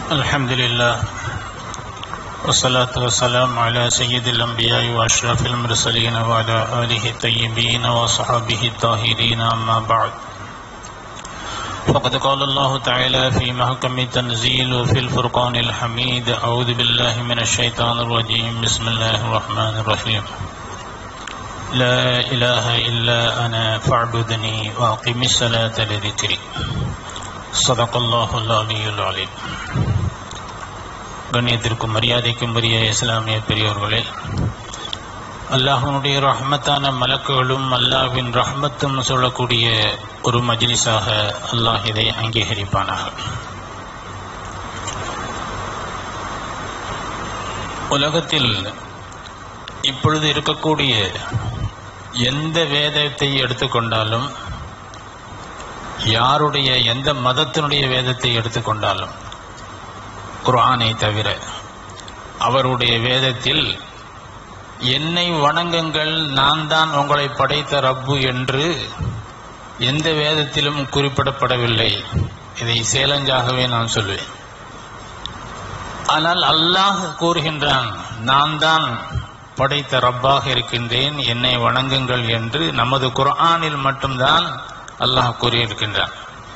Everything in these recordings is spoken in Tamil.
الحمد لله والصلاة والسلام على سيد الأنبياء وأشرف المرسلين وعلى آله الطيبين وصحبه الطاهرين أما بعد فقد قال الله تعالى في محكم التنزيل وفي الفرقان الحميد أعوذ بالله من الشيطان الرجيم بسم الله الرحمن الرحيم لا إله إلا أنا فاعبدني وأقم الصلاة لذكري صدق الله العلي العليم கண்ணியத்திற்கும் மரியாதைக்கும் உரிய இஸ்லாமிய பெரியோர்களே அல்லாஹ்வினுடைய ரஹ்மத்தான மலக்குகளும் அல்லாஹ்வின் ரஹ்மத்தும் சொல்லக்கூடிய ஒரு மஜ்லிஸாக அல்லாஹ் இதை அங்கீகரிப்பானாக உலகத்தில் இப்பொழுது இருக்கக்கூடிய எந்த வேதத்தை எடுத்துக்கொண்டாலும் யாருடைய எந்த மதத்தினுடைய வேதத்தை எடுத்துக்கொண்டாலும் குர்ஆனை தவிர அவருடைய வேதத்தில் என்னை வணங்குங்கள் நான் தான் உங்களை படைத்த ரப்பு என்று எந்த வேதத்திலும் குறிப்பிடப்படவில்லை இதை சேலஞ்சாகவே நான் சொல்வேன் ஆனால் அல்லாஹ் கூறுகின்றான் நான் தான் படைத்த ரப்பாக இருக்கின்றேன் என்னை வணங்குங்கள் என்று நமது குர்ஆனில் மட்டும்தான் அல்லாஹ் கூறியிருக்கின்றான்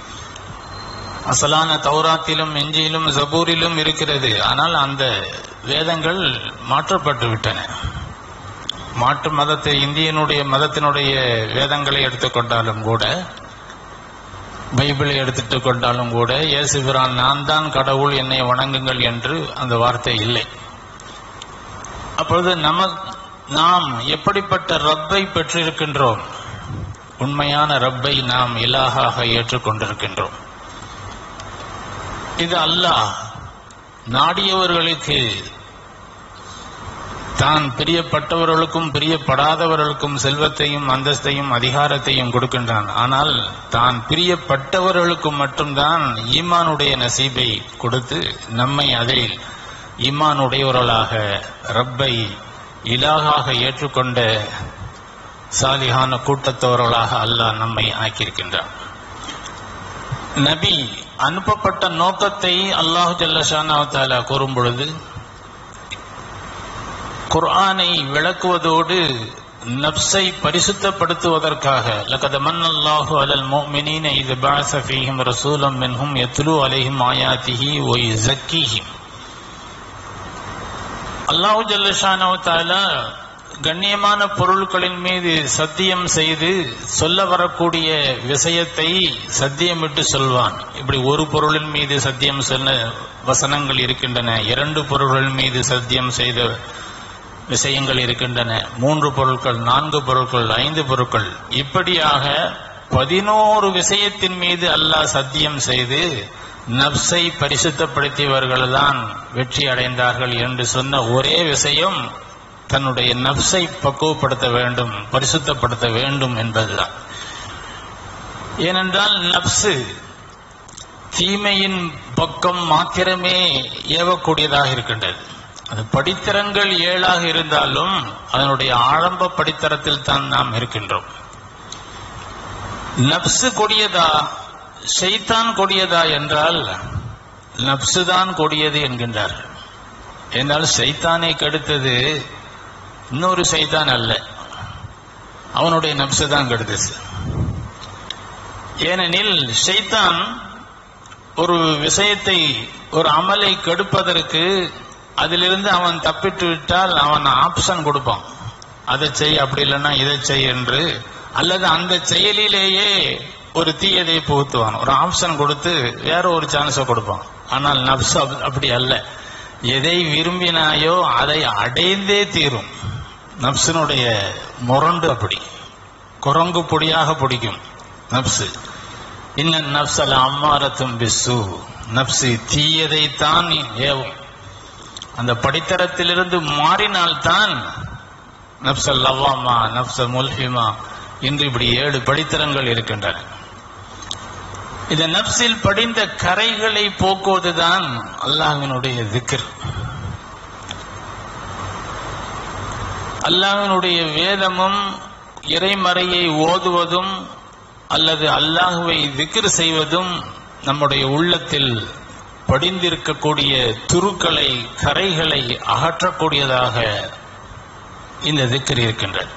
அசலான தௌராத்திலும் எஞ்சியிலும் ஜபூரிலும் இருக்கிறது ஆனால் அந்த வேதங்கள் மாற்றப்பட்டு விட்டன மாற்று மதத்தை இந்தியனுடைய மதத்தினுடைய வேதங்களை எடுத்துக்கொண்டாலும் கூட பைபிளை எடுத்துட்டு கொண்டாலும் கூட இயேசுபிரான் நான் தான் கடவுள் என்னை வணங்குங்கள் என்று அந்த வார்த்தை இல்லை அப்பொழுது நம நாம் எப்படிப்பட்ட ரப்பை பெற்றிருக்கின்றோம் உண்மையான ரப்பை நாம் இலாகாக ஏற்றுக்கொண்டிருக்கின்றோம் இது அல்லாஹ் நாடியவர்களுக்கு தான் பிரியப்பட்டவர்களுக்கும் பிரியப்படாதவர்களுக்கும் செல்வத்தையும் அந்தஸ்தையும் அதிகாரத்தையும் கொடுக்கின்றான் ஆனால் தான் பிரியப்பட்டவர்களுக்கு மட்டும்தான் ஈமானுடைய நசீபை கொடுத்து நம்மை அதில் ஈமானுடையவர்களாக ரப்பை இலாகாக ஏற்றுக்கொண்ட சாலிகான கூட்டத்தவர்களாக அல்லாஹ் நம்மை ஆக்கியிருக்கின்றான் நபி அனுப்பப்பட்ட நோக்கத்தை அல்லாஹு ஜல்லஷானா கூறும் பொழுது குர்ஆனை விளக்குவதோடு நப்சை பரிசுத்தப்படுத்துவதற்காக லகத மன் அல்லாஹு அலல் முஃமினீன இது பஅஸ ஃபீஹிம் ரசூலம் மின்ஹும் யத்லு அலைஹிம் ஆயாத்திஹி வ யுஸக்கீஹிம் அல்லாஹு ஜல்லஷானா தஆலா கண்ணியமான பொருட்களின் மீது சத்தியம் செய்து சொல்ல வரக்கூடிய விஷயத்தை சத்தியமிட்டு சொல்வான் இப்படி ஒரு பொருளின் மீது சத்தியம் சொன்ன வசனங்கள் இருக்கின்றன இரண்டு பொருள்கள் மீது சத்தியம் செய்த விஷயங்கள் இருக்கின்றன மூன்று பொருட்கள் நான்கு பொருட்கள் ஐந்து பொருட்கள் இப்படியாக பதினோரு விஷயத்தின் மீது அல்லாஹ் சத்தியம் செய்து நப்சை பரிசுத்தப்படுத்தியவர்கள் தான் வெற்றி அடைந்தார்கள் என்று சொன்ன ஒரே விஷயம் தன்னுடைய நப்சை பக்குவப்படுத்த வேண்டும் பரிசுத்தப்படுத்த வேண்டும் என்பதுதான் ஏனென்றால் நப்சு தீமையின் பக்கம் மாத்திரமே ஏவக்கூடியதாக இருக்கின்றது அது படித்தரங்கள் ஏழாக இருந்தாலும் அதனுடைய ஆரம்ப படித்தரத்தில் தான் நாம் இருக்கின்றோம் நப்சு கொடியதா ஷைத்தான் கொடியதா என்றால் நப்சு தான் கொடியது என்கின்றார் என்றால் சைத்தானை கெடுத்தது இன்னொரு சைத்தான் அல்ல அவனுடைய நப்சு தான் கெடுத்தது ஏனெனில் ஷைத்தான் ஒரு விஷயத்தை ஒரு அமலை கெடுப்பதற்கு அதிலிருந்து அவன் தப்பிட்டு விட்டால் அவன் ஆப்ஷன் கொடுப்பான் அதை செய் அப்படி இல்லைன்னா இதை செய் என்று அல்லது அந்த செயலிலேயே ஒரு தீயதை புகுத்துவான் ஒரு ஆப்ஷன் கொடுத்து வேற ஒரு சான்ஸை கொடுப்பான் ஆனால் நப்ஸ் அப்படி அல்ல எதை விரும்பினாயோ அதை அடைந்தே தீரும் நப்சினுடைய முரண்டு அப்படி குரங்கு பொடியாக பிடிக்கும் நப்சு இன்ன நப்சல் அம்மாரத்தும் பிசு நப்சு தீயதைத்தான் ஏவும் அந்த படித்தரத்திலிருந்து மாறினால்தான் நப்சல் லவ்வாமா நப்சல் முல்ஹிமா என்று இப்படி ஏழு படித்தரங்கள் இருக்கின்றன இந்த நப்சில் படிந்த கரைகளை போக்குவதுதான் அல்லாஹினுடைய திக்ர் அல்லாஹினுடைய வேதமும் இறைமறையை ஓதுவதும் அல்லது அல்லாஹுவை திக்ர் செய்வதும் நம்முடைய உள்ளத்தில் படிந்திருக்கக்கூடிய துருக்களை கரைகளை அகற்றக்கூடியதாக இந்த திக்கர் இருக்கின்றது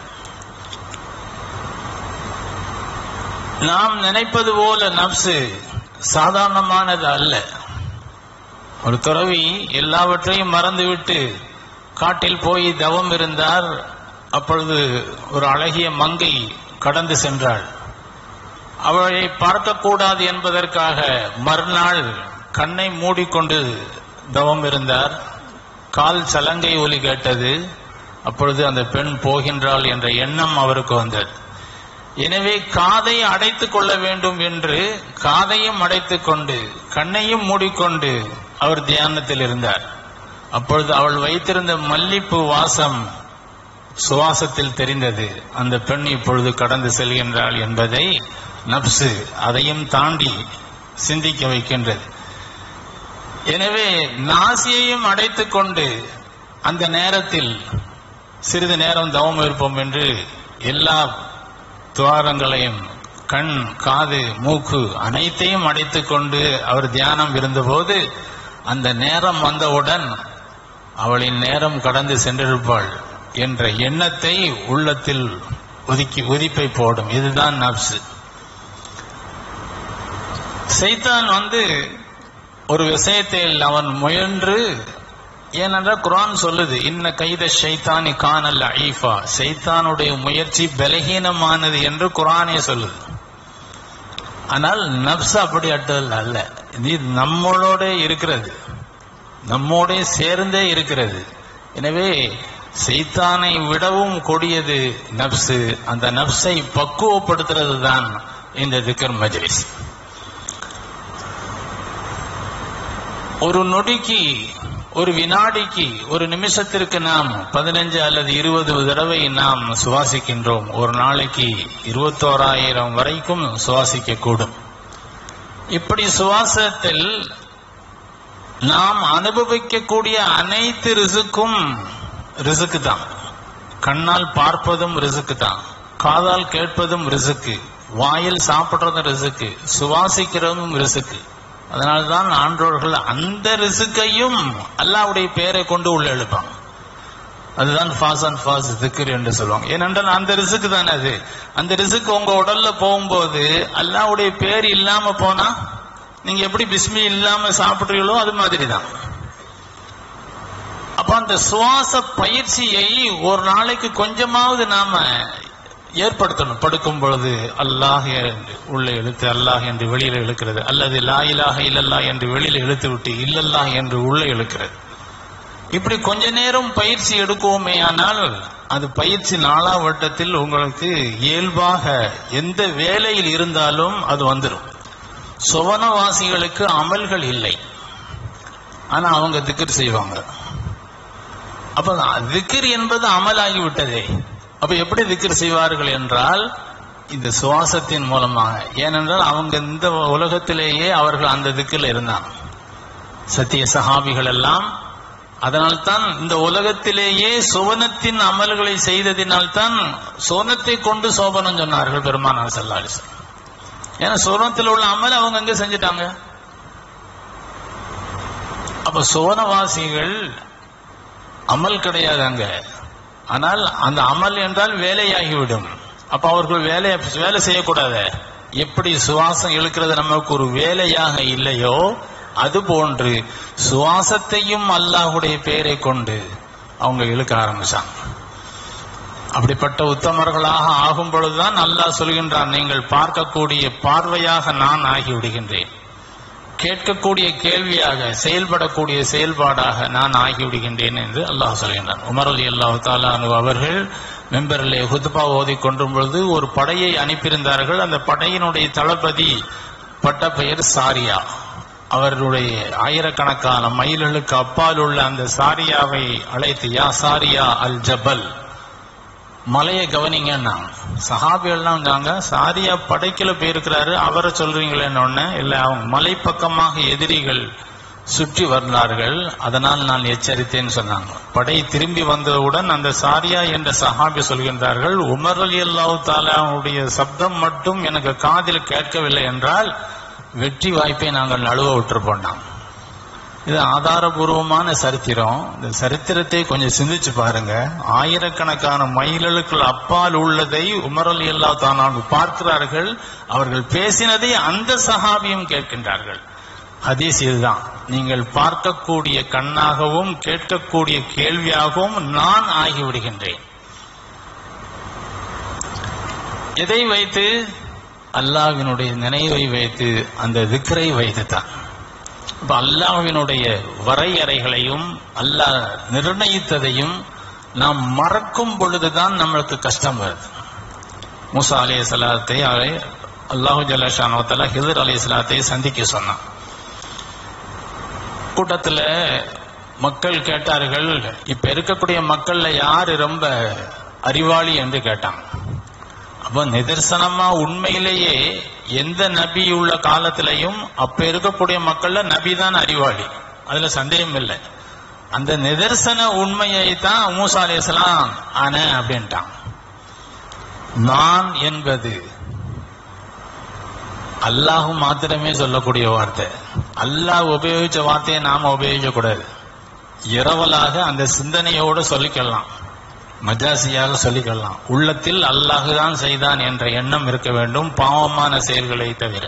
நாம் நினைப்பது போல நப்சு சாதாரணமானது அல்ல ஒரு துறவி எல்லாவற்றையும் மறந்துவிட்டு காட்டில் போய் தவம் இருந்தார் அப்பொழுது ஒரு அழகிய மங்கை கடந்து சென்றாள் அவளை பார்க்கக்கூடாது என்பதற்காக மறுநாள் கண்ணை மூடிக்கொண்டு தவம் இருந்தார் கால் சலங்கை ஒலி கேட்டது அப்பொழுது அந்த பெண் போகின்றாள் என்ற எண்ணம் அவருக்கு வந்தது எனவே காதை அடைத்துக் கொள்ள வேண்டும் என்று காதையும் அடைத்துக் கொண்டு கண்ணையும் மூடிக்கொண்டு அவர் தியானத்தில் இருந்தார் அப்பொழுது அவள் வைத்திருந்த மல்லிப்பூ வாசம் சுவாசத்தில் தெரிந்தது அந்த பெண் இப்பொழுது கடந்து செல்கின்றாள் என்பதை நப்சு அதையும் தாண்டி சிந்திக்க வைக்கின்றது எனவே நாசியையும் அடைத்துக் கொண்டு அந்த நேரத்தில் சிறிது நேரம் தவம் இருப்போம் என்று எல்லா துவாரங்களையும் கண் காது மூக்கு அனைத்தையும் அடைத்துக் கொண்டு அவர் தியானம் இருந்தபோது அந்த நேரம் வந்தவுடன் அவளின் நேரம் கடந்து சென்றிருப்பாள் என்ற எண்ணத்தை உள்ளத்தில் ஒதுக்கி உதிப்பை போடும் இதுதான் நப்சு சைத்தான் வந்து ஒரு விஷயத்தில் அவன் முயன்று ஏனென்றால் குரான் சொல்லுது இன்ன கைத ஷைத்தானி கானல் ஐஃபா சைத்தானுடைய முயற்சி பலகீனமானது என்று குரானே சொல்லுது ஆனால் நப்ஸ் அப்படி அட்டல் அல்ல இது நம்மளோட இருக்கிறது நம்மோட சேர்ந்தே இருக்கிறது எனவே சைத்தானை விடவும் கொடியது நப்சு அந்த நப்சை பக்குவப்படுத்துறது தான் இந்த திக்கர் மஜ்லிஸ் ஒரு நொடிக்கு ஒரு வினாடிக்கு ஒரு நிமிஷத்திற்கு நாம் பதினஞ்சு அல்லது இருபது தடவை நாம் சுவாசிக்கின்றோம் ஒரு நாளைக்கு இருபத்தோராயிரம் வரைக்கும் சுவாசிக்க கூடும் இப்படி சுவாசத்தில் நாம் அனுபவிக்கக்கூடிய அனைத்து ரிசுக்கும் ரிசுக்கு தான் கண்ணால் பார்ப்பதும் ரிசுக்கு தான் காதால் கேட்பதும் ரிசுக்கு வாயில் சாப்பிடுறதும் ரிசுக்கு சுவாசிக்கிறதும் ரிசுக்கு அதனால்தான் ஆன்றோர்கள் அந்த ரிசுக்கையும் அல்லாவுடைய பெயரை கொண்டு உள்ள எழுப்பாங்க அதுதான் ஃபாஸ் அண்ட் ஃபாஸ் திக்ர் என்று சொல்லுவாங்க ஏனென்றால் அந்த ரிசுக்கு தானே அது அந்த ரிசுக்கு உங்க உடல்ல போகும்போது அல்லாவுடைய பேர் இல்லாம போனா நீங்க எப்படி பிஸ்மி இல்லாம சாப்பிடுறீங்களோ அது மாதிரி தான் அப்ப அந்த சுவாச பயிற்சியை ஒரு நாளைக்கு கொஞ்சமாவது நாம ஏற்படுத்தணும் படுக்கும் பொழுது அல்லாஹ் என்று உள்ள எழுத்து அல்லாஹ் என்று வெளியில இழுக்கிறது அல்லது லா இலாஹ இல்லல்லா என்று வெளியில இழுத்து விட்டு இல்லல்லாஹ் என்று உள்ள இழுக்கிறது இப்படி கொஞ்ச நேரம் பயிற்சி எடுக்குவோமே ஆனால் அது பயிற்சி நாலாம் வட்டத்தில் உங்களுக்கு இயல்பாக எந்த வேலையில் இருந்தாலும் அது வந்துடும் சுவனவாசிகளுக்கு அமல்கள் இல்லை ஆனா அவங்க திக்கர் செய்வாங்க அப்ப திக்கர் என்பது அமலாகி விட்டதே அப்ப எப்படி திக்கர் செய்வார்கள் என்றால் இந்த சுவாசத்தின் மூலமாக ஏனென்றால் அவங்க இந்த உலகத்திலேயே அவர்கள் அந்த திக்கில் இருந்தாங்க சத்திய சஹாபிகள் எல்லாம் அதனால்தான் இந்த உலகத்திலேயே சுவனத்தின் அமல்களை செய்ததினால்தான் சோனத்தை கொண்டு சோபனம் சொன்னார்கள் பெருமானார் சல்லாலிஸ் ஏன்னா சுவனத்தில் உள்ள அமல் அவங்க எங்க செஞ்சிட்டாங்க அப்ப சுவனவாசிகள் அமல் கிடையாது அங்க ஆனால் அந்த அமல் என்றால் வேலையாகிவிடும் அப்ப அவர்கள் வேலை வேலை செய்யக்கூடாது எப்படி சுவாசம் இழுக்கிறது நமக்கு ஒரு வேலையாக இல்லையோ அது போன்று சுவாசத்தையும் அல்லாஹுடைய பெயரை கொண்டு அவங்க இழுக்க ஆரம்பிச்சாங்க அப்படிப்பட்ட உத்தமர்களாக ஆகும் பொழுதுதான் அல்லாஹ் சொல்கின்றான் நீங்கள் பார்க்கக்கூடிய பார்வையாக நான் ஆகிவிடுகின்றேன் கேட்கக்கூடிய கேள்வியாக செயல்படக்கூடிய செயல்பாடாக நான் ஆகிவிடுகின்றேன் என்று அல்லாஹ் சொல்கின்றான் உமர் அலி அல்லாஹு தாலானு அவர்கள் மெம்பரிலே ஹுத்பா ஓதி கொண்டும் பொழுது ஒரு படையை அனுப்பியிருந்தார்கள் அந்த படையினுடைய தளபதி பட்ட பெயர் சாரியா அவர்களுடைய ஆயிரக்கணக்கான மைல்களுக்கு அப்பால் உள்ள அந்த சாரியாவை அழைத்து யா சாரியா அல் ஜபல் மலையை கவனிங்கன்னா சஹாபிகள்லாம் இருந்தாங்க சாரியா படைக்கல போயிருக்கிறாரு அவரை சொல்றீங்களேன்னு இல்ல அவங்க மலை பக்கமாக எதிரிகள் சுற்றி வந்தார்கள் அதனால் நான் எச்சரித்தேன்னு சொன்னாங்க படை திரும்பி வந்தவுடன் அந்த சாரியா என்ற சஹாபி சொல்கின்றார்கள் உமர் அலி அல்லாஹு தாலாவுடைய சப்தம் மட்டும் எனக்கு காதில் கேட்கவில்லை என்றால் வெற்றி வாய்ப்பை நாங்கள் நழுவ விட்டுருப்போம் நாம் இது ஆதாரபூர்வமான சரித்திரம் இந்த சரித்திரத்தை கொஞ்சம் சிந்திச்சு பாருங்க ஆயிரக்கணக்கான மைல்களுக்கு அப்பால் உள்ளதை உமரல் எல்லா தானான் பார்க்கிறார்கள் அவர்கள் பேசினதை அந்த சஹாபியும் கேட்கின்றார்கள் ஹதீஸ் இதுதான் நீங்கள் பார்க்கக்கூடிய கண்ணாகவும் கேட்கக்கூடிய கேள்வியாகவும் நான் ஆகிவிடுகின்றேன் எதை வைத்து அல்லாஹ்வினுடைய நினைவை வைத்து அந்த திக்ரை வைத்து தான் இப்ப அல்லாஹ்வினுடைய வரையறைகளையும் அல்லாஹ் நிர்ணயித்ததையும் நாம் மறக்கும் பொழுதுதான் நம்மளுக்கு கஷ்டம் வருது மூசா அலே சலாத்தை அல்லாஹு ஜல்லாஷானோத்தலா ஹிதர் அலே சலாத்தை சந்திக்க சொன்னான் கூட்டத்துல மக்கள் கேட்டார்கள் இப்ப இருக்கக்கூடிய மக்கள்ல யாரு ரொம்ப அறிவாளி என்று கேட்டாங்க அப்ப நிதர்சனமா உண்மையிலேயே எந்த நபி உள்ள காலத்திலையும் அப்ப இருக்கக்கூடிய மக்கள்ல நபி தான் அறிவாளி அதுல சந்தேகம் இல்லை அந்த நிதர்சன உண்மையை தான் மூசா அலையாம் ஆன அப்படின்ட்டான் நான் என்பது அல்லாஹ் மாத்திரமே சொல்லக்கூடிய வார்த்தை அல்லாஹ் உபயோகிச்ச வார்த்தையை நாம உபயோகிக்க கூடாது இரவலாக அந்த சிந்தனையோடு சொல்லிக்கலாம் மஜாசியாக சொல்லிக்கலாம் உள்ளத்தில் அல்லாஹ் தான் செய்தான் என்ற எண்ணம் இருக்க வேண்டும் பாவமான செயல்களை தவிர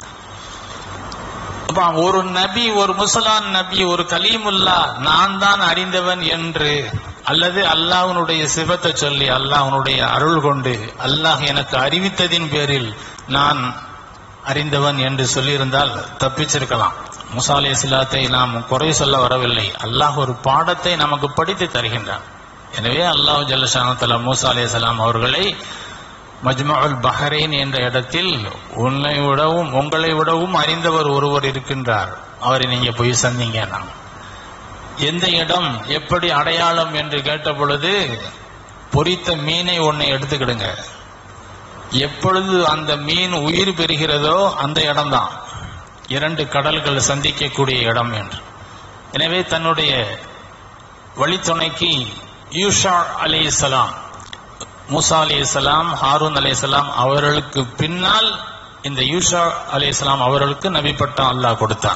அப்ப ஒரு நபி ஒரு முசலான் நபி ஒரு கலீமுல்லா நான் தான் அறிந்தவன் என்று அல்லது அல்லாஹ்வுடைய சிவத்தை சொல்லி அல்லாஹ்வுடைய அருள் கொண்டு அல்லாஹ் எனக்கு அறிவித்ததின் பேரில் நான் அறிந்தவன் என்று சொல்லியிருந்தால் தப்பிச்சிருக்கலாம் முசா அலி இஸ்லாத்தை நாம் குறை சொல்ல வரவில்லை அல்லாஹ் ஒரு பாடத்தை நமக்கு படித்து தருகின்றான் எனவே அல்லாஹ் ஜல்லஷானத்தலா மூசா அலி அவர்களை மஜ்மஉல் பஹரைன் என்ற இடத்தில் உன்னை விடவும் உங்களை விடவும் அறிந்தவர் ஒருவர் இருக்கின்றார் அவரை நீங்க போய் சந்திங்க நான் எந்த இடம் எப்படி அடையாளம் என்று கேட்ட பொழுது பொரித்த மீனை ஒன்னை எடுத்துக்கிடுங்க எப்பொழுது அந்த மீன் உயிர் பெறுகிறதோ அந்த இடம்தான் இரண்டு கடல்கள் சந்திக்கக்கூடிய இடம் என்று எனவே தன்னுடைய வழித்துணைக்கு யூஷா அலைஹிஸ்ஸலாம் மூசா அலைஹிஸ்ஸலாம் ஹாரூன் அலைஹிஸ்ஸலாம் அவர்களுக்கு பின்னால் இந்த யூஷா அலைஹிஸ்ஸலாம் அவர்களுக்கு நபி பட்டம் அல்லாஹ் கொடுத்தான்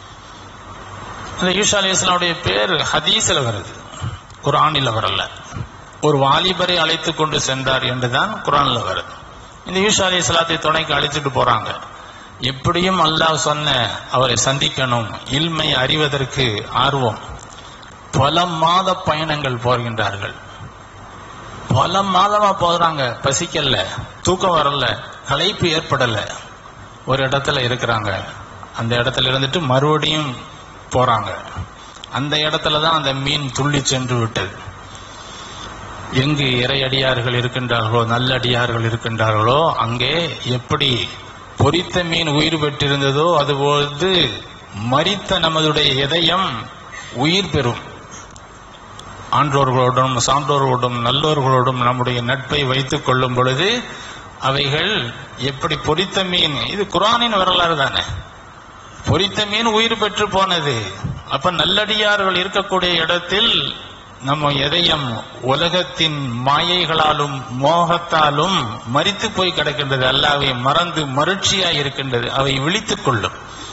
இந்த யூஷா அலைஹிஸ்ஸலாமுடைய பேர் ஹதீஸ்ல வருது குர்ஆனில் வரல ஒரு வாலிபரை அழைத்து கொண்டு சென்றார் என்றுதான் குர்ஆன்ல வருது இந்த யூஷா அலைஹிஸ்ஸலாத்தை துணைக்கு அழைச்சிட்டு போறாங்க எப்படியும் அல்லாஹ் சொன்ன அவரை சந்திக்கணும் இல்மை அறிவதற்கு ஆர்வம் பல மாத பயணங்கள் போகின்றார்கள் பல மாதமா போகிறாங்க பசிக்கல தூக்கம் வரல களைப்பு ஏற்படல ஒரு இடத்துல இருக்கிறாங்க அந்த இடத்துல இருந்துட்டு மறுபடியும் போறாங்க அந்த இடத்துல தான் அந்த மீன் துள்ளி சென்று விட்டது எங்கு இறையடியார்கள் இருக்கின்றார்களோ நல்லடியார்கள் இருக்கின்றார்களோ அங்கே எப்படி பொரித்த மீன் உயிர் பெற்றிருந்ததோ அதுபோது மரித்த நமதுடைய இதயம் உயிர் பெறும் ஆன்றோர்களோடும் சான்றோர்களோடும் நல்லோர்களோடும் நம்முடைய நட்பை வைத்துக் கொள்ளும் பொழுது அவைகள் எப்படி பொரித்த மீன் இது குரானின் வரலாறு தானே பொரித்த மீன் உயிர் பெற்று போனது அப்ப நல்லடியார்கள் இருக்கக்கூடிய இடத்தில் நம்ம எதையும் உலகத்தின் மாயைகளாலும் மோகத்தாலும் மரித்து போய் கிடக்கின்றது அல்லாவை மறந்து மருட்சியாய் இருக்கின்றது அவை விழித்துக் கொள்ளும்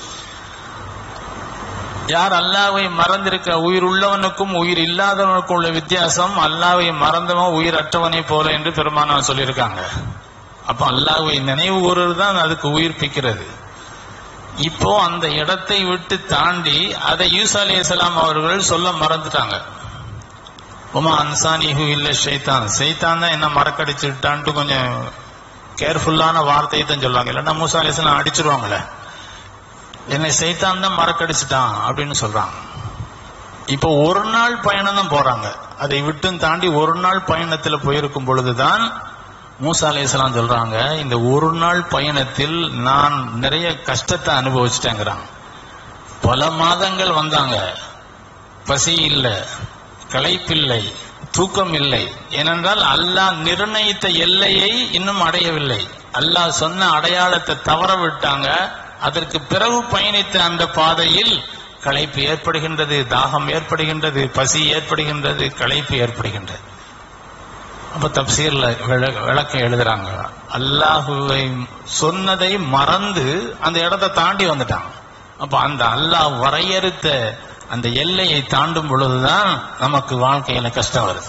யார் அல்லாவை மறந்திருக்க உயிர் உள்ளவனுக்கும் உயிர் இல்லாதவனுக்கும் உள்ள வித்தியாசம் அல்லாவை மறந்தவன் உயிர் அற்றவனை போல என்று பெருமானார் சொல்லியிருக்காங்க அப்ப அல்லாவை நினைவு கூறுறது தான் அதுக்கு உயிர்ப்பிக்கிறது இப்போ அந்த இடத்தை விட்டு தாண்டி அதை யூசா அலையாம் அவர்கள் சொல்ல மறந்துட்டாங்க உமா அன்சானிஹு இல்ல ஷைத்தான் சைத்தான் தான் என்ன மறக்கடிச்சுட்டான்ட்டு கொஞ்சம் கேர்ஃபுல்லான வார்த்தையை தான் சொல்லுவாங்க இல்லைன்னா மூசா அலையாம் அடிச்சிருவாங்களே என்னை சைத்தான் தான் மறக்கடிச்சிட்டான் அப்படின்னு சொல்றாங்க இப்போ ஒரு நாள் பயணம் தான் போறாங்க அதை விட்டும் தாண்டி ஒரு நாள் பயணத்துல போயிருக்கும் பொழுதுதான் மூசா அலையாம் சொல்றாங்க இந்த ஒரு நாள் பயணத்தில் நான் நிறைய கஷ்டத்தை அனுபவிச்சிட்டேங்கிறாங்க பல மாதங்கள் வந்தாங்க பசி இல்லை களைப்பில்லை தூக்கம் இல்லை ஏனென்றால் அல்லாஹ் நிர்ணயித்த எல்லையை இன்னும் அடையவில்லை அல்லாஹ் சொன்ன அடையாளத்தை தவற விட்டாங்க அதற்கு பிறகு பயணித்த அந்த பாதையில் களைப்பு ஏற்படுகின்றது தாகம் ஏற்படுகின்றது பசி ஏற்படுகின்றது களைப்பு ஏற்படுகின்றது அப்ப தப்சீர்ல விள- விளக்கம் எழுதுறாங்க அல்லாஹுவை சொன்னதை மறந்து அந்த இடத்தை தாண்டி வந்துட்டாங்க அப்ப அந்த அல்லாஹ் வரையறுத்த அந்த எல்லையை தாண்டும் பொழுதுதான் நமக்கு வாழ்க்கையில கஷ்டம் வருது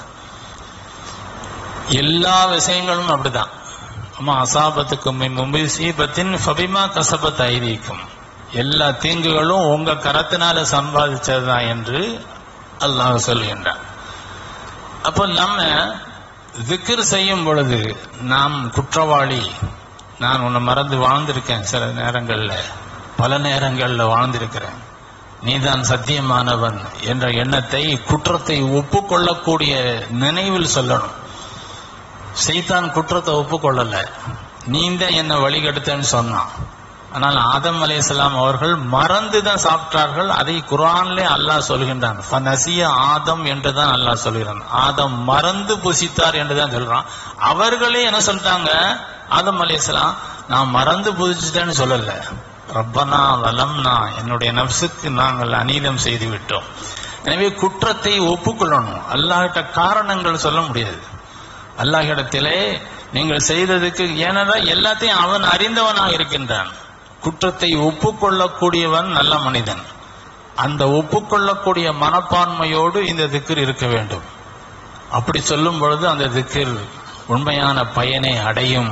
எல்லா விஷயங்களும் அப்படிதான் அம்மா அசாபத்துக்கும் முபிசீபத்தின் ஃபபிமா கசபத் ஐதீக்கும் எல்லா தீங்குகளும் உங்க கரத்தினால சம்பாதிச்சதுதான் என்று அல்லாஹ் சொல்கின்றான் அப்போ நம்ம திக்ர் செய்யும் பொழுது நாம் குற்றவாளி நான் உன்னை மறந்து வாழ்ந்திருக்கேன் சில நேரங்கள்ல பல நேரங்கள்ல வாழ்ந்திருக்கிறேன் நீதான் சத்தியமானவன் என்ற எண்ணத்தை குற்றத்தை ஒப்புக்கொள்ளக்கூடிய நினைவில் சொல்லணும் சைத்தான் குற்றத்தை ஒப்புக்கொள்ளல நீ தான் என்ன வழிகெடுத்தேன்னு சொன்னான் ஆனால் ஆதம் அலைஹிஸ்ஸலாம் அவர்கள் மறந்து தான் சாப்பிட்டார்கள் அதை குர்ஆன்லே அல்லாஹ் சொல்கின்றான் ஃபனசிய ஆதம் என்று தான் அல்லாஹ் சொல்கிறான் ஆதம் மறந்து புசித்தார் என்று தான் சொல்றான் அவர்களே என்ன சொல்லிட்டாங்க ஆதம் அலைஹிஸ்ஸலாம் நான் மறந்து புசிச்சிட்டேன்னு சொல்லல ரப்பனா வலம்னா என்னுடைய நப்சுக்கு நாங்கள் அநீதம் செய்து விட்டோம் எனவே குற்றத்தை ஒப்புக்கொள்ளணும் அல்லாஹ்கிட்ட காரணங்கள் சொல்ல முடியாது அல்லாஹ்விடத்திலே நீங்கள் செய்ததுக்கு ஏனென்றால் எல்லாத்தையும் அவன் அறிந்தவனாக இருக்கின்றான் குற்றத்தை ஒப்புக்கொள்ளக்கூடியவன் நல்ல மனிதன் அந்த ஒப்புக்கொள்ளக்கூடிய மனப்பான்மையோடு இந்த திக்கிர் இருக்க வேண்டும் அப்படி சொல்லும் பொழுது அந்த திக்கிர் உண்மையான பயனை அடையும்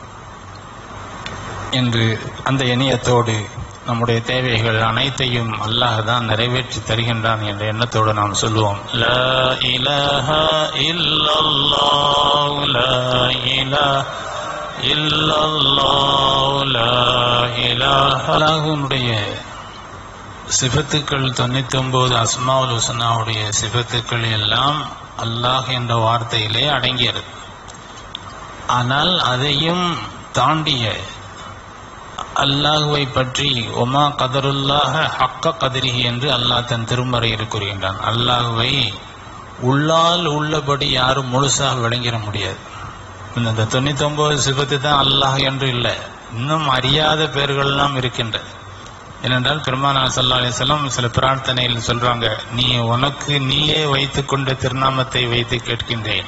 என்று அந்த இணையத்தோடு நம்முடைய தேவைகள் அனைத்தையும் அல்லாஹ் தான் நிறைவேற்றி தருகின்றான் என்ற எண்ணத்தோடு நாம் சொல்லுவோம் லா இலாஹ இல்லல்லாஹ் லா இலாஹ இல்லல்லாஹ் லா இலாஹ அல்லாஹ்வுடைய சிபத்துக்கள் தொண்ணூத்தி ஒன்பது அஸ்மாவுல் ஹுசனாவுடைய சிபத்துக்கள் எல்லாம் அல்லாஹ் என்ற வார்த்தையிலே அடங்கியது ஆனால் அதையும் தாண்டிய அல்லாஹுவை பற்றி ஒமா கதருல்லாஹ ஹக்க கதிரிஹி என்று அல்லாஹ் தன் திருமறையில் கூறுகின்றான் அல்லாஹுவை உள்ளால் உள்ளபடி யாரும் முழுசாக விளங்கிட முடியாது இந்த தொண்ணூத்தி ஒன்பது சிபத்து தான் அல்லாஹ் என்று இல்லை இன்னும் அறியாத பெயர்கள்லாம் இருக்கின்றது ஏனென்றால் பெருமானா சல்லா அலிஸ்லாம் சில பிரார்த்தனையில் சொல்றாங்க நீ உனக்கு நீயே வைத்துக் கொண்ட திருநாமத்தை வைத்து கேட்கின்றேன்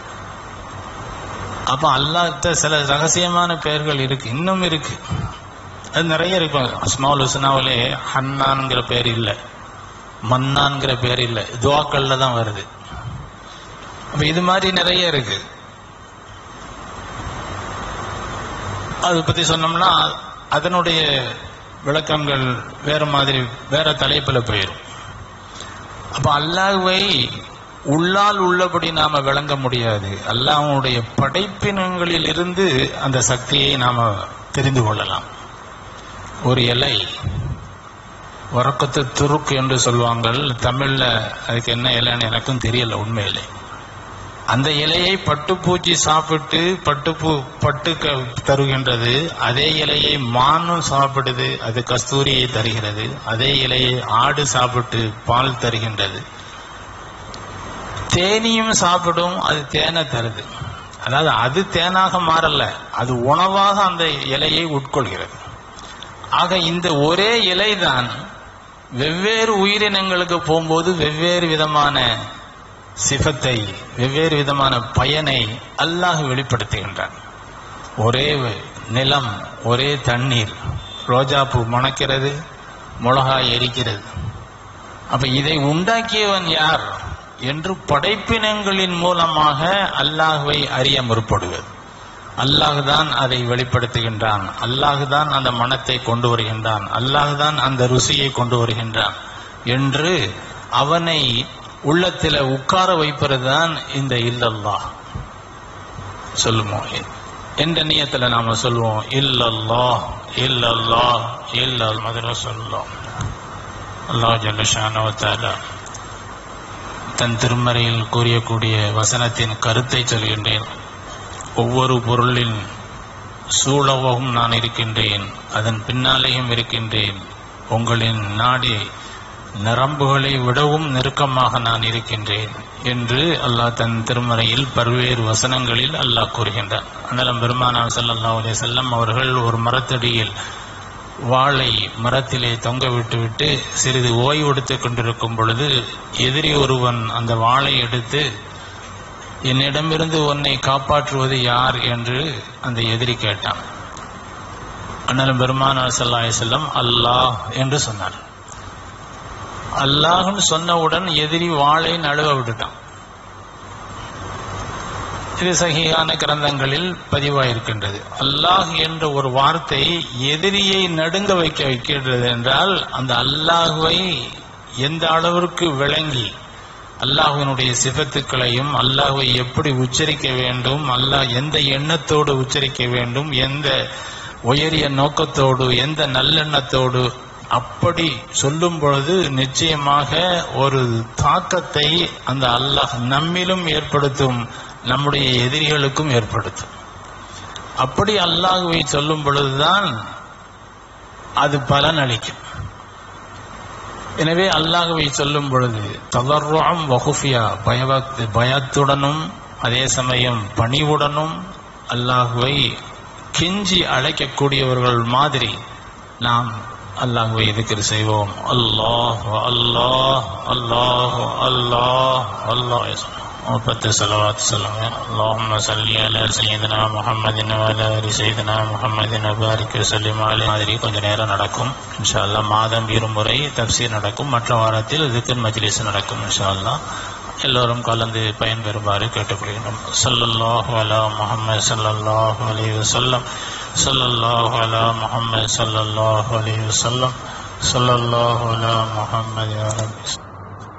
அப்ப அல்லாஹ்ட்ட சில ரகசியமான பெயர்கள் இருக்கு இன்னும் இருக்கு அது நிறைய இருக்கும் அஸ்மாவுல் ஹுசனாவிலே ஹன்னான்ங்கிற பேர் இல்லை மன்னான்ங்கிற பேர் இல்லை துவாக்கள்ல தான் வருது அப்ப இது மாதிரி நிறைய இருக்கு அதை பத்தி சொன்னோம்னா அதனுடைய விளக்கங்கள் வேற மாதிரி வேற தலைப்புல போயிடும் அப்ப அல்லாஹ்வை உள்ளால் உள்ளபடி நாம விளங்க முடியாது அல்லாஹ்வுடைய படைப்பினங்களில் இருந்து அந்த சக்தியை நாம தெரிந்து கொள்ளலாம் ஒரு இலை உறக்கத்து துருக்கு என்று சொல்லுவாங்கள் தமிழ்ல அதுக்கு என்ன இலைன்னு எனக்கும் தெரியல உண்மையிலே அந்த இலையை பட்டுப்பூச்சி சாப்பிட்டு பட்டுப்பூ பட்டு க- தருகின்றது அதே இலையை மானும் சாப்பிடுது அது கஸ்தூரியை தருகிறது அதே இலையை ஆடு சாப்பிட்டு பால் தருகின்றது தேனியும் சாப்பிடும் அது தேனை தருது அதாவது அது தேனாக மாறல அது உணவாக அந்த இலையை உட்கொள்கிறது ஆக இந்த ஒரே இலைதான் வெவ்வேறு உயிரினங்களுக்கு போகும்போது வெவ்வேறு விதமான சிஃபத்தை வெவ்வேறு விதமான பயனை அல்லாஹ் வெளிப்படுத்துகின்றான் ஒரே வ- நிலம் ஒரே தண்ணீர் ரோஜாப்பூ மணக்கிறது மிளகாய் எரிக்கிறது அப்ப இதை உண்டாக்கியவன் யார் என்று படைப்பினங்களின் மூலமாக அல்லாஹ்வை அறிய முற்படுவது அல்லாஹ் தான் அதை வெளிப்படுத்துகின்றான் அல்லாஹ் தான் அந்த மனத்தை கொண்டு வருகின்றான் அல்லாஹ் தான் அந்த ருசியை கொண்டு வருகின்றான் என்று அவனை உள்ளத்தில உட்கார வைப்பதுதான் இந்த இல்லல்லாஹ் சொல்லுவோம் என்ற நியத்துல நாம சொல்லுவோம் இல்லல்லாஹ் இல்லல்லாஹ் இல்லல் மதுரை சொல்லுவோம் அல்லாஹ் ஜல்லஷானோ தாலா தன் திருமறையில் கூறியக்கூடிய வசனத்தின் கருத்தை சொல்கின்றேன் ஒவ்வொரு பொருளின் சூழவும் நான் இருக்கின்றேன் அதன் பின்னாலேயும் இருக்கின்றேன் உங்களின் நாடி நரம்புகளை விடவும் நெருக்கமாக நான் இருக்கின்றேன் என்று அல்லாஹ் தன் திருமறையில் பல்வேறு வசனங்களில் அல்லாஹ் கூறுகின்றான் அண்ணலம் பெருமானார் ஸல்லல்லாஹு அலைஹி வஸல்லம் அவர்கள் ஒரு மரத்தடியில் வாளை மரத்திலே தொங்க விட்டுவிட்டு சிறிது ஓய்வெடுத்துக் கொண்டிருக்கும் பொழுது எதிரி ஒருவன் அந்த வாளை எடுத்து என்னிடமிருந்து உன்னை காப்பாற்றுவது யார் என்று அந்த எதிரி கேட்டான் அண்ணன் பெருமானா சல்லாஹ் செல்லம் அல்லாஹ் என்று சொன்னார் அல்லாஹ்னு சொன்னவுடன் எதிரி வாளை நழுவ விட்டுட்டான் இது சகிகான கிரந்தங்களில் பதிவாயிருக்கின்றது அல்லாஹ் என்ற ஒரு வார்த்தை எதிரியை நடுங்க வைக்க வைக்கின்றது என்றால் அந்த அல்லாஹுவை எந்த அளவிற்கு விளங்கி அல்லாஹுவினுடைய சிபத்துக்களையும் அல்லாஹுவை எப்படி உச்சரிக்க வேண்டும் அல்லாஹ் எந்த எண்ணத்தோடு உச்சரிக்க வேண்டும் எந்த உயரிய நோக்கத்தோடு எந்த நல்லெண்ணத்தோடு அப்படி சொல்லும் பொழுது நிச்சயமாக ஒரு தாக்கத்தை அந்த அல்லாஹ் நம்மிலும் ஏற்படுத்தும் நம்முடைய எதிரிகளுக்கும் ஏற்படுத்தும் அப்படி அல்லாஹுவை சொல்லும் பொழுதுதான் அது பலன் அளிக்கும் எனவே அல்லாஹுவை சொல்லும் பொழுது தளர்வாம் வகுஃபியா பயபக்தி பயத்துடனும் அதே சமயம் பணிவுடனும் அல்லாஹுவை கெஞ்சி அழைக்கக்கூடியவர்கள் மாதிரி நாம் அல்லாஹுவை எதுக்கிற செய்வோம் அல்லாஹ் அல்லாஹ் அல்லாஹ் அல்லாஹ் அல்லாஹ் பத்து செலவாத்து சொல்லுங்க அல்லாஹும்ம சல்லி அலா சையதுனா முஹம்மதின் வஅலா அலி சையதுனா முஹம்மதின் வபாரிக் வஸல்லிம் அலைஹி மாதிரி கொஞ்ச நேரம் நடக்கும் இன்ஷா அல்லாஹ் மாதம் இருமுறை தஃப்சீர் நடக்கும் மற்ற வாரத்தில் திக்ர் மஜ்லிஸ் நடக்கும் இன்ஷா அல்லாஹ் எல்லோரும் கலந்து பயன்பெறுமாறு கேட்டுக்கொள்கிறோம் சல்லல்லாஹு அலா முஹம்மது சல்லல்லாஹு அலைஹி வஸல்லம் சல்லல்லாஹு அலா முஹம்மது சல்லல்லாஹு அலைஹி வஸல்லம் சல்லல்லாஹு அலா முஹம்மது யா ரப்பி